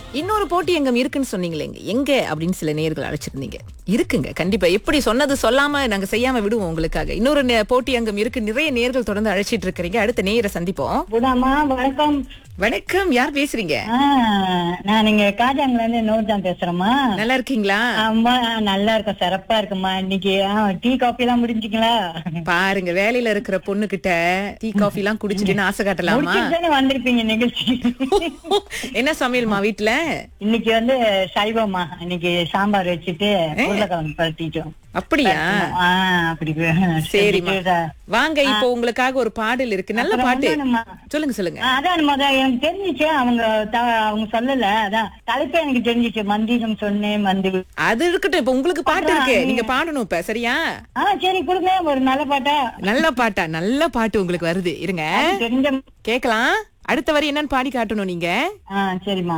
இன்னொரு போட்டி எங்கம் இருக்குன்னு சொன்னீங்களேங்க எங்க அப்படின்னு சில நேர்கள் அழைச்சிருந்தீங்க இருக்குங்க கண்டிப்பா எப்படி சொன்னது சொல்லாம நாங்க செய்யாம விடுவோம் உங்களுக்காக இன்னொரு நே- போட்டி அங்கம் இருக்கு நிறைய நேர்கள் தொடர்ந்து அழைச்சிட்டு இருக்கிறீங்க அடுத்த நேயரை சந்திப்போம் புதாமா வணக்கம் வணக்கம் யார் பேசுறீங்க ஆ, நான் நீங்க காஜாங்கல இருந்து நோட் தான் பேசுறேம்மா நல்லா இருக்கீங்களா ஆமா நல்லா இருக்கேன் சிறப்பா இருக்குமா இன்னைக்கு ஆ, டீ காபி எல்லாம் முடிஞ்சுங்களா பாருங்க வேலையில இருக்கிற பொண்ணு கிட்ட டீ காஃபி எல்லாம் குடிச்சிட்டுன்னு ஆசை காட்டலாமா முடிச்சுட்டு தானே வந்திருப்பீங்க நிகழ்ச்சி என்ன சமையல்மா வீட்ல இன்னைக்கு வந்து சைவமா இன்னைக்கு சாம்பார் வச்சுட்டு உருளைக்கிழங்கு பரட்டிட்டோம் அப்படியா ஆ, அப்படி சரிம்மா செஞ்சுட்டு, வாங்க இப்போ உங்களுக்காக ஒரு பாடல் இருக்கு நல்ல அப்புறம் பாட்டு வந்துடும்மா. சொல்லுங்க சொல்லுங்க ஆ, அதான் முத எனக்கு தெரிஞ்சிச்சு அவங்க த- அவங்க சொல்லல அதான் தலைப்பே எனக்கு தெரிஞ்சிச்சு மந்திரம் சொன்னேன் மந்தி அது இருக்கட்டும் இப்ப உங்களுக்கு பாட்டு இருக்கு நீங்க பாடணும் இப்ப சரியா ஆ சரி கொடுங்க ஒரு நல்ல பாட்டா நல்ல பாட்டா நல்ல பாட்டு உங்களுக்கு வருது இருங்க தெரிஞ்ச கேக்கலாம் அடுத்த வரி என்னன்னு பாடி காட்டணும் நீங்க ஆ சரிம்மா